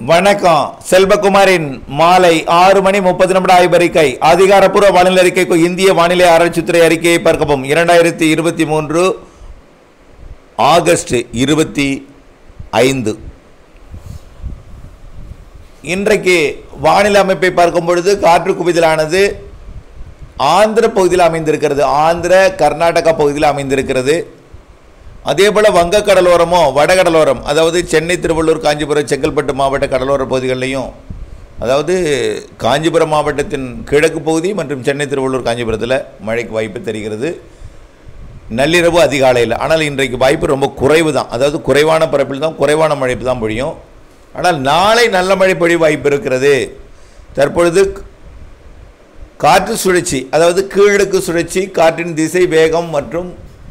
வணக்கம் செல்வகுமாரின் மாலை ஆறு மணி முப்பது நிமிட ஆய்வறிக்கை அதிகாரப்பூர்வ வானிலை அறிக்கைக்கு இந்திய வானிலை ஆராய்ச்சித்துறை அறிக்கையை பார்க்கவும் இரண்டாயிரத்தி இருபத்தி மூன்று ஆகஸ்ட் இருபத்தி ஐந்து இன்றைக்கு வானிலை அமைப்பை பார்க்கும் பொழுது காற்று குவிதலானது ஆந்திர பகுதியில் அமைந்திருக்கிறது ஆந்திர கர்நாடகா பகுதியில் அமைந்திருக்கிறது அதே போல் வங்க கடலோரமோ வடகடலோரம் அதாவது சென்னை திருவள்ளூர் காஞ்சிபுரம் செங்கல்பட்டு மாவட்ட கடலோர பகுதிகளிலையும் அதாவது காஞ்சிபுரம் மாவட்டத்தின் கிழக்கு பகுதி மற்றும் சென்னை திருவள்ளூர் காஞ்சிபுரத்தில் மழைக்கு வாய்ப்பு தெரிகிறது நள்ளிரவு அதிகாலையில் ஆனால் இன்றைக்கு வாய்ப்பு ரொம்ப குறைவு தான் அதாவது குறைவான பரப்பில் தான் குறைவான மழை தான் பொழியும் ஆனால் நாளை நல்ல மழை பொழிவு வாய்ப்பு இருக்கிறது தற்பொழுது காற்று சுழற்சி அதாவது கீழடுக்கு சுழற்சி காற்றின் திசை வேகம் மற்றும்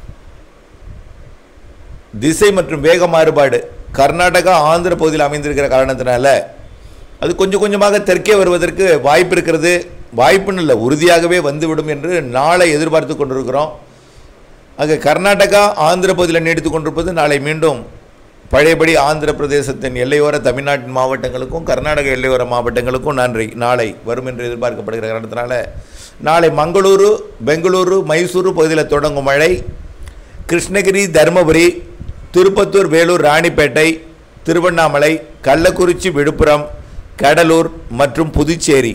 திசை மற்றும் வேக மாறுபாடு கர்நாடகா ஆந்திர பகுதியில் அமைந்திருக்கிற காரணத்தினால அது கொஞ்சம் கொஞ்சமாக தெற்கே வருவதற்கு வாய்ப்பு இருக்கிறது வாய்ப்புன்னு இல்லை உறுதியாகவே வந்துவிடும் என்று நாளை எதிர்பார்த்து கொண்டிருக்கிறோம் ஆக கர்நாடகா ஆந்திர பகுதியில் நீடித்து கொண்டிருப்பது நாளை மீண்டும் பழையபடி ஆந்திர பிரதேசத்தின் எல்லையோர தமிழ்நாட்டின் மாவட்டங்களுக்கும் கர்நாடக எல்லையோர மாவட்டங்களுக்கும் நன்றி நாளை வரும் என்று எதிர்பார்க்கப்படுகிற காரணத்தினால நாளை மங்களூரு பெங்களூரு மைசூரு பகுதியில் தொடங்கும் மழை கிருஷ்ணகிரி தருமபுரி திருப்பத்தூர் வேலூர் ராணிப்பேட்டை திருவண்ணாமலை கள்ளக்குறிச்சி விழுப்புரம் கடலூர் மற்றும் புதுச்சேரி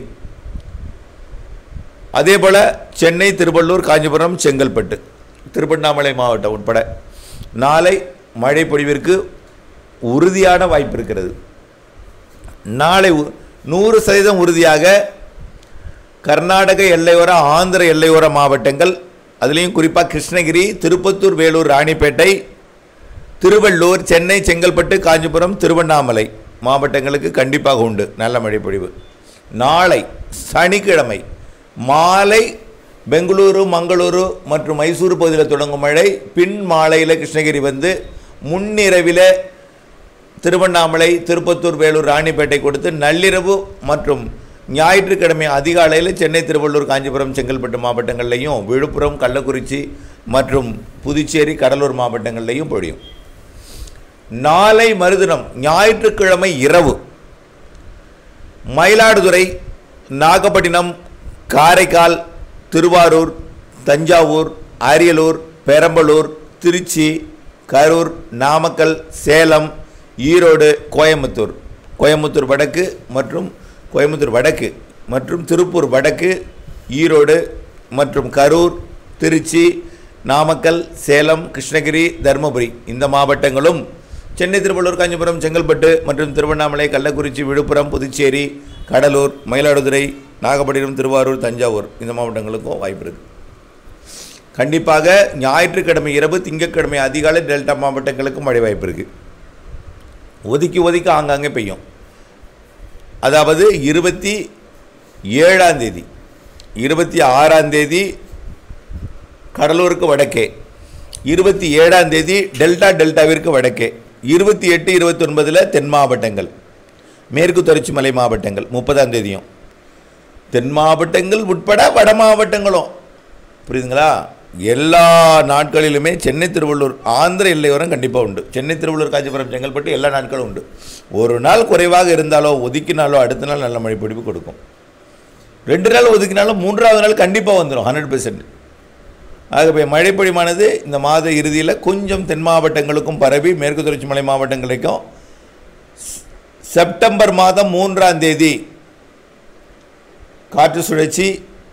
அதேபோல் சென்னை திருவள்ளூர் காஞ்சிபுரம் செங்கல்பட்டு திருவண்ணாமலை மாவட்டம் உட்பட நாளை மழை பொழிவிற்கு உறுதியான வாய்ப்பு இருக்கிறது நாளை உ- நூறு சதவீதம் உறுதியாக கர்நாடக எல்லையோர ஆந்திர எல்லையோர மாவட்டங்கள் அதுலேயும் குறிப்பாக கிருஷ்ணகிரி திருப்பத்தூர் வேலூர் ராணிப்பேட்டை திருவள்ளூர் சென்னை செங்கல்பட்டு காஞ்சிபுரம் திருவண்ணாமலை மாவட்டங்களுக்கு கண்டிப்பாக உண்டு நல்ல மழை பொழிவு நாளை சனிக்கிழமை மாலை பெங்களூரு மங்களூரு மற்றும் மைசூரு பகுதியில் தொடங்கும் மழை பின் மாலையில் கிருஷ்ணகிரி வந்து முன்னிரவில் திருவண்ணாமலை திருப்பத்தூர் வேலூர் ராணிப்பேட்டை கொடுத்து நள்ளிரவு மற்றும் ஞாயிற்றுக்கிழமை அதிகாலையில் சென்னை திருவள்ளூர் காஞ்சிபுரம் செங்கல்பட்டு மாவட்டங்கள்லையும் விழுப்புரம் கள்ளக்குறிச்சி மற்றும் புதுச்சேரி கடலூர் மாவட்டங்கள்லையும் பொழியும் நாளை மறுதினம் ஞாயிற்றுக்கிழமை இரவு மயிலாடுதுறை நாகப்பட்டினம் காரைக்கால் திருவாரூர் தஞ்சாவூர் அரியலூர் பெரம்பலூர் திருச்சி கரூர் நாமக்கல் சேலம் ஈரோடு கோயம்புத்தூர் கோயம்புத்தூர் வடக்கு மற்றும் கோயம்புத்தூர் வடக்கு மற்றும் திருப்பூர் வடக்கு ஈரோடு மற்றும் கரூர் திருச்சி நாமக்கல் சேலம் கிருஷ்ணகிரி தருமபுரி இந்த மாவட்டங்களும் சென்னை திருவள்ளூர் காஞ்சிபுரம் செங்கல்பட்டு மற்றும் திருவண்ணாமலை கள்ளக்குறிச்சி விழுப்புரம் புதுச்சேரி கடலூர் மயிலாடுதுறை நாகப்பட்டினம் திருவாரூர் தஞ்சாவூர் இந்த மாவட்டங்களுக்கும் வாய்ப்பு இருக்குது கண்டிப்பாக ஞாயிற்றுக்கிழமை இரவு திங்கட்கிழமை அதிகாலை டெல்டா மாவட்டங்களுக்கும் மழை வாய்ப்பு இருக்குது ஒதுக்கி ஒதுக்கி ஆங்காங்கே பெய்யும் அதாவது இருபத்தி ஏழாம் தேதி இருபத்தி ஆறாம் தேதி கடலூருக்கு வடக்கே இருபத்தி ஏழாம் தேதி டெல்டா டெல்டாவிற்கு வடக்கே இருபத்தி எட்டு இருபத்தி ஒன்பதில் தென் மாவட்டங்கள் மேற்கு தொடர்ச்சி மலை மாவட்டங்கள் முப்பதாம் தேதியும் தென் மாவட்டங்கள் உட்பட வட மாவட்டங்களும் புரியுதுங்களா எல்லா நாட்களிலுமே சென்னை திருவள்ளூர் ஆந்திர எல்லையோரம் கண்டிப்பாக உண்டு சென்னை திருவள்ளூர் காஞ்சிபுரம் செங்கல்பட்டு எல்லா நாட்களும் உண்டு ஒரு நாள் குறைவாக இருந்தாலோ ஒதுக்கினாலோ அடுத்த நாள் நல்ல மழை பிடிப்பு கொடுக்கும் ரெண்டு நாள் ஒதுக்கினாலும் மூன்றாவது நாள் கண்டிப்பாக வந்துடும் ஹண்ட்ரட் பெர்சன்ட் ஆகவே மழைப்பொழிவானது இந்த மாத இறுதியில் கொஞ்சம் தென் மாவட்டங்களுக்கும் பரவி மேற்கு தொடர்ச்சி மலை மாவட்டங்களுக்கும் செ- செப்டம்பர் மாதம் மூன்றாம் தேதி காற்று சுழற்சி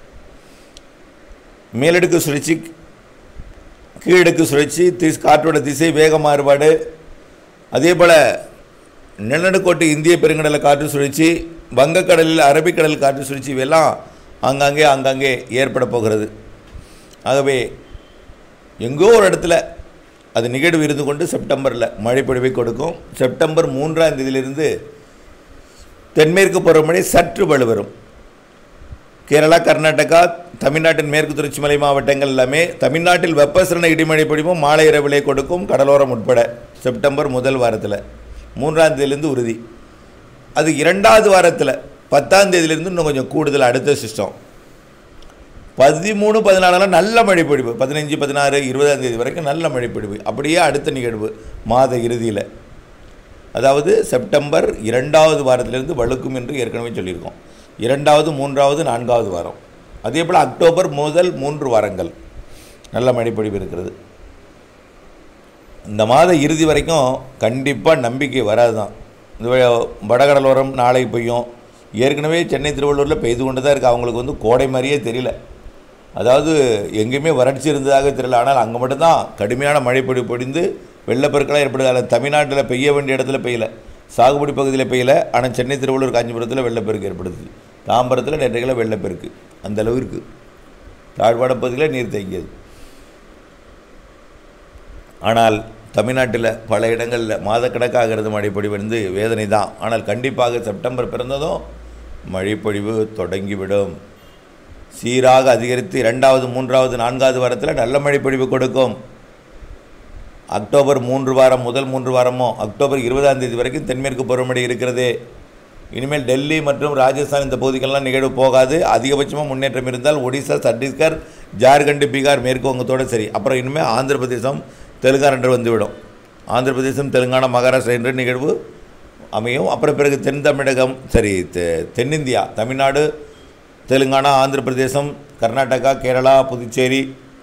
மேலடுக்கு சுழற்சி கீழடுக்கு சுழற்சி திஸ் காற்றோட திசை வேக மாறுபாடு அதே போல் நிலநடுக்கோட்டு இந்திய பெருங்கடல காற்று சுழற்சி வங்கக்கடலில் அரபிக்கடல் காற்று சுழற்சி இவையெல்லாம் ஆங்காங்கே ஆங்காங்கே ஏற்பட போகிறது ஆகவே எங்கோ ஒரு இடத்துல அது நிகழ்வு இருந்து கொண்டு செப்டம்பரில் மழைப்பொழிவை கொடுக்கும் செப்டம்பர் மூன்றாம் தேதியிலிருந்து தென்மேற்கு பருவமழை சற்று வலுவரும் கேரளா கர்நாடகா தமிழ்நாட்டின் மேற்கு தொடர்ச்சி மலை மாவட்டங்கள் எல்லாமே தமிழ்நாட்டில் வெப்பசலன இடிமழை பொழிவும் மாலை இரவிலே கொடுக்கும் கடலோரம் உட்பட செப்டம்பர் முதல் வாரத்தில் மூன்றாம் தேதியிலேருந்து உறுதி அது இரண்டாவது வாரத்தில் பத்தாம் தேதியிலேருந்து இன்னும் கொஞ்சம் கூடுதல் அடுத்த சிஸ்டம் பதிமூணு பதினாலாம் நல்ல மழை பொழிவு பதினஞ்சு பதினாறு இருபதாம் தேதி வரைக்கும் நல்ல மழை பொழிவு அப்படியே அடுத்த நிகழ்வு மாத இறுதியில் அதாவது செப்டம்பர் இரண்டாவது வாரத்திலிருந்து வழுக்கும் என்று ஏற்கனவே சொல்லியிருக்கோம் இரண்டாவது மூன்றாவது நான்காவது வாரம் அதே போல் அக்டோபர் முதல் மூன்று வாரங்கள் நல்ல மழைப்பொழிவு இருக்கிறது இந்த மாத இறுதி வரைக்கும் கண்டிப்பாக நம்பிக்கை வராது தான் இந்த வ- வடகடலோரம் நாளை பெய்யும் ஏற்கனவே சென்னை திருவள்ளூரில் பெய்து கொண்டு தான் இருக்குது அவங்களுக்கு வந்து கோடை மாதிரியே தெரியல அதாவது எங்கேயுமே வறட்சி இருந்ததாக தெரியல ஆனால் அங்கே மட்டும்தான் கடுமையான மழை பொழி பொழிந்து வெள்ளப்பெருக்கெல்லாம் ஏற்படுது அதில் தமிழ்நாட்டில் பெய்ய வேண்டிய இடத்துல பெய்யல சாகுபடி பகுதியில் பெய்யல ஆனால் சென்னை திருவள்ளூர் காஞ்சிபுரத்தில் வெள்ளப்பெருக்கு ஏற்படுது தாம்பரத்தில் நேற்றைகளை வெள்ளப்பெருக்கு அந்த அளவு இருக்குது தாழ்வான பகுதியில் நீர் தேங்கியது ஆனால் தமிழ்நாட்டில் பல இடங்களில் மாதக்கணக்காகிறது மழைப்பொழிவு வந்து வேதனை தான் ஆனால் கண்டிப்பாக செப்டம்பர் பிறந்ததும் மழைப்பொழிவு தொடங்கிவிடும் சீராக அதிகரித்து இரண்டாவது மூன்றாவது நான்காவது வாரத்தில் நல்ல மழைப்பொழிவு கொடுக்கும் அக்டோபர் மூன்று வாரம் முதல் மூன்று வாரமோ அக்டோபர் இருபதாம் தேதி வரைக்கும் தென்மேற்கு பருவமழை இருக்கிறது இனிமேல் டெல்லி மற்றும் ராஜஸ்தான் இந்த பகுதிகளெல்லாம் நிகழ்வு போகாது அதிகபட்சமாக முன்னேற்றம் இருந்தால் ஒடிசா சத்தீஸ்கர் ஜார்க்கண்ட் பீகார் மேற்கு வங்கத்தோடு சரி அப்புறம் இனிமேல் ஆந்திர பிரதேசம் தெலுங்கானா என்று வந்துவிடும் ஆந்திர பிரதேசம் தெலுங்கானா மகாராஷ்டிரா என்ற நிகழ்வு அமையும் அப்புறம் பிறகு தென் தமிழகம் சரி தெ- தென்னிந்தியா தமிழ்நாடு தெலுங்கானா ஆந்திர பிரதேசம் கர்நாடகா கேரளா புதுச்சேரி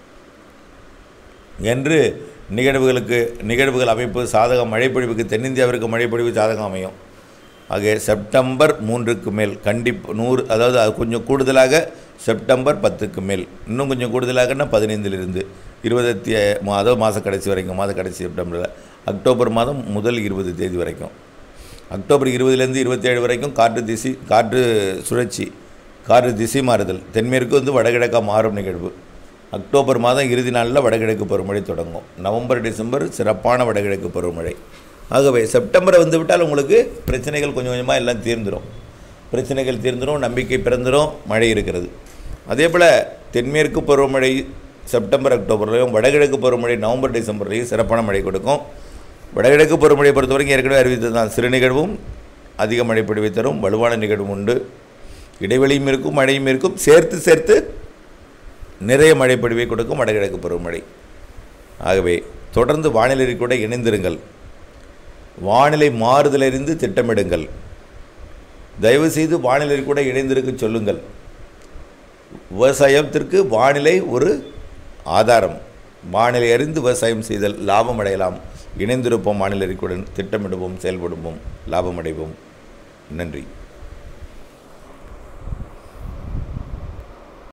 என்று நிகழ்வுகளுக்கு நிகழ்வுகள் அமைப்பு சாதகம் மழைப்பொழிவுக்கு தென்னிந்தியாவிற்கு மழைப்பொழிவு சாதகம் அமையும் ஆக செப்டம்பர் மூன்றுக்கு மேல் கண்டிப்பு நூறு அதாவது அது கொஞ்சம் கூடுதலாக செப்டம்பர் பத்துக்கு மேல் இன்னும் கொஞ்சம் கூடுதலாகன்னா பதினைந்திலிருந்து இருபத்தி அதாவது மாத கடைசி வரைக்கும் மாத கடைசி செப்டம்பரில் அக்டோபர் மாதம் முதல் இருபது தேதி வரைக்கும் அக்டோபர் இருபதுலேருந்து இருபத்தேழு வரைக்கும் காற்று திசை காற்று சுழற்சி காற்று திசை மாறுதல் தென்மேற்கு வந்து வடகிழக்காக மாறும் நிகழ்வு அக்டோபர் மாதம் இறுதி நாளில் வடகிழக்கு பருவமழை தொடங்கும் நவம்பர் டிசம்பர் சிறப்பான வடகிழக்கு பருவமழை ஆகவே செப்டம்பரை வந்து விட்டால் உங்களுக்கு பிரச்சனைகள் கொஞ்சம் கொஞ்சமாக எல்லாம் தீர்ந்துடும் பிரச்சனைகள் தீர்ந்துடும் நம்பிக்கை பிறந்துடும் மழை இருக்கிறது அதே போல் தென்மேற்கு பருவமழை செப்டம்பர் அக்டோபர்லையும் வடகிழக்கு பருவமழை நவம்பர் டிசம்பர்லையும் சிறப்பான மழை கொடுக்கும் வடகிழக்கு பருவமழையை பொறுத்த வரைக்கும் ஏற்கனவே அறிவித்தது தான் சிறு நிகழ்வும் அதிக மழை பொழிவை தரும் வலுவான நிகழ்வும் உண்டு இடைவெளியும் இருக்கும் மழையும் இருக்கும் சேர்த்து சேர்த்து நிறைய மழை பொழிவை கொடுக்கும் வடகிழக்கு பருவமழை ஆகவே தொடர்ந்து வானிலை கூட இணைந்திருங்கள் வானிலை மாறுதலறிந்து திட்டமிடுங்கள் தயவு செய்து வானிலை கூட இணைந்திருக்க சொல்லுங்கள் விவசாயத்திற்கு வானிலை ஒரு ஆதாரம் வானிலை அறிந்து விவசாயம் செய்தல் லாபம் அடையலாம் இணைந்திருப்போம் வானிலை அறிக்கையுடன் திட்டமிடுவோம் செயல்படுவோம் லாபம் அடைவோம் நன்றி